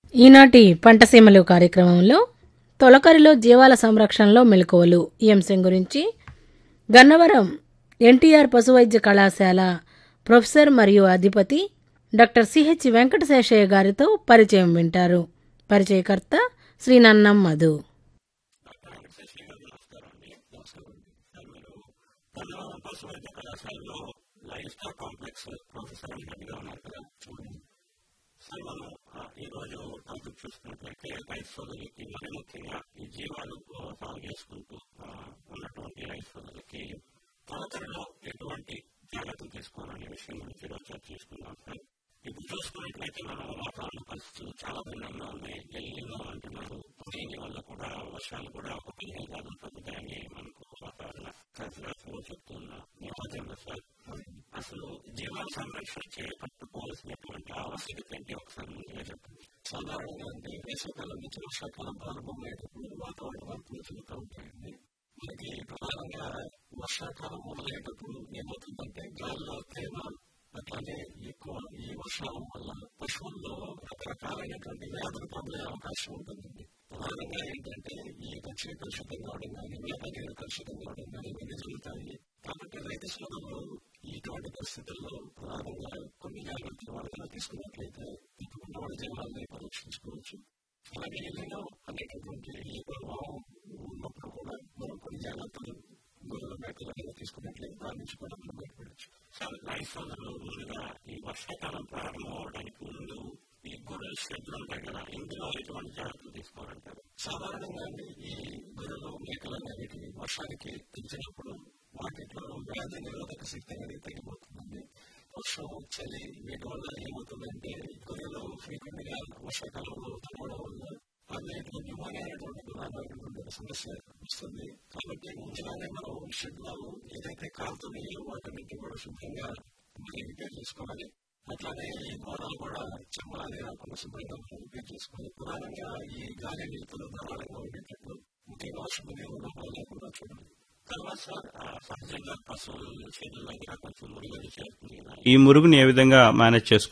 ఈనాటి పంటసీమలు కార్యక్రమంలో తొలకరిలో జీవాల సంరక్షణలో మెలకువలు ఈ అంశం గురించి గన్నవరం ఎన్టీఆర్ పశువైద్య కళాశాల ప్రొఫెసర్ మరియు అధిపతి డాక్టర్ సిహెచ్ వెంకటశేషయ్య గారితో పరిచయం వింటారు పరిచయకర్త Shri Nannam Madhu livestock complex professor అన్నట్టుగా ఉన్నారు కదా సార్ మనం ఆ, ఈ రోజు టాపిక్ చూసుకున్నట్లయితే రైతు సోదరులకి మరి ముఖ్యంగా ఈ జీవాలు ఆ, సాగు చేసుకుంటూ ఆ, ఉన్నటువంటి రైతు సోదరులకి తొలకరిలో ఎటువంటి జాగ్రత్తలు తీసుకోవాలనే విషయం గురించి ఈరోజు చర్చించుకుందాం సార్ ఇప్పుడు చూసుకున్నట్లయితే మన వాతావరణ పరిస్థితులు చాలా భిన్నంగా ఉన్నాయి ఎల్లిలో అంటున్నారు దీని వల్ల కూడా వర్షాలు కూడా ఒక పదిహేను శాతం తగ్గుతాయని మనకు వాతావరణ శాస్త్రవేత్తలు చెప్తున్న నేపథ్యంలో సార్ అసలు జీవాల సంరక్షణ చేపట్టుకోవాల్సినటువంటి ఆవశ్యకత ఏంటి ఒకసారి ముందుగా చెప్పండి సాధారణంగా అంటే వేసవికాలం నుంచి వర్షాకాలం ప్రారంభమయ్యేటప్పుడు వాతావరణ మార్పులు జరుగుతూ ఉంటాయండి మనకి ప్రధానంగా వర్షాకాలం మొదలయ్యేటప్పుడు ఏమవుతుందంటే గాలిలో తేమ అట్లానే ఎక్కువ ఈ వర్షాల వల్ల పశువుల్లో రకరకాలైనటువంటి వ్యాధులు ప్రబలే అవకాశం ఉంటుందండి ప్రధానంగా ఏంటంటే ఈ పక్షి కలుషితం కావడం కానీ వేప నీరు కలుషితం కావడం కానీ ఇవన్నీ జరుగుతాయి కాబట్టి రైతు సోదరులు ఇటువంటి పరిస్థితుల్లో ప్రధానంగా కొన్ని జాగ్రత్తలు వాళ్ళు తీసుకున్నట్లయితే తప్పకుండా వాళ్ళ జీవనాన్ని పరీక్షించుకోవచ్చు అలాగే ఏదైనా అనేటటువంటి ఈ ప్రభావం ఉన్నప్పుడు కూడా మనం కొన్ని జాగ్రత్తలు గొర్రెల మేకల మీద తీసుకున్నట్లయితే దాని నుంచి కూడా మనం బయటపడచ్చు సార్ లైఫ్ సోదరులు ముందుగా ఈ వర్షాకాలం ప్రారంభం అవడానికి ముందు ఈ గొర్రెల షెడ్లు ఉంటాయి కదా ఇందులో ఎటువంటి జాగ్రత్తలు తీసుకోవాలంటారు సాధారణంగా అండి ఈ గొర్రెలు మేకలు అనేవి వర్షానికి తెచ్చినప్పుడు వాటిలో వ్యాధి నిరోధక శక్తి అనేది తగ్గిపోతుందండి వర్షం చలి వీటి వల్ల ఏమవుతుందంటే గొర్రెలు ఫ్రీక్వెంట్ గా వర్షాకాలంలో తగ్గడం వల్ల అవి న్యూమోనియా అనేటువంటి ప్రధానమైనటువంటి సమస్య వస్తుంది కాబట్టి ముందుగానే మనం షెడ్లో ఏదైతే కాలుతున్నాయో వాటన్నిటి కూడా శుభ్రంగా మళ్ళీ రిపేర్ చేసుకోవాలి అట్లానే ఈ గోడలు కూడా చెమ్మ అది రాకుండా శుభ్రంగా మనం రిపేర్ చేసుకోవాలి ప్రధానంగా ఈ గాలి నీతులు ధారాళంగా ఉండేటట్లు ముఖ్యంగా వర్షపు నీరు లోపల లేకుండా చూడాలి తర్వాత సార్ ఆ, సహజంగా పశువులు షెడ్ల దగ్గర కొంచెం ముడిగలు చేస్తుంది ఈ మురుగుని ఏ విధంగా మేనేజ్ చేసుకోవాలి